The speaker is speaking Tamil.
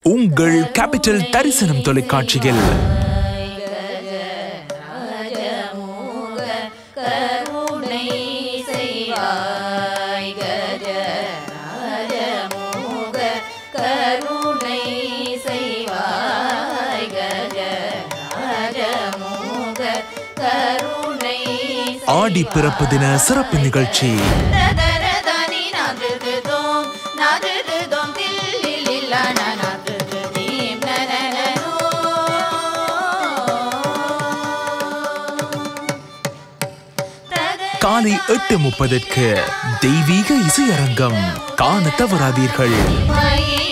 உங்கள் கேபிட்டல் தரிசனம் தொலைக்காட்சியில் கருணை செய்வாய் கஜ ராஜமுக கருணை செய்வாய் கஜ ராஜமுக கருணை ஆடி பிறப்பு தின சிறப்பு நிகழ்ச்சி தரதனி நாதுதுதோம் நாதுதுதோம் தில்லிலில்லா நாதுதுதீம் நனனனோ காலை எட்டு முப்பதற்கு தெய்வீக இசையரங்கம் காண தவறாதீர்கள் மயே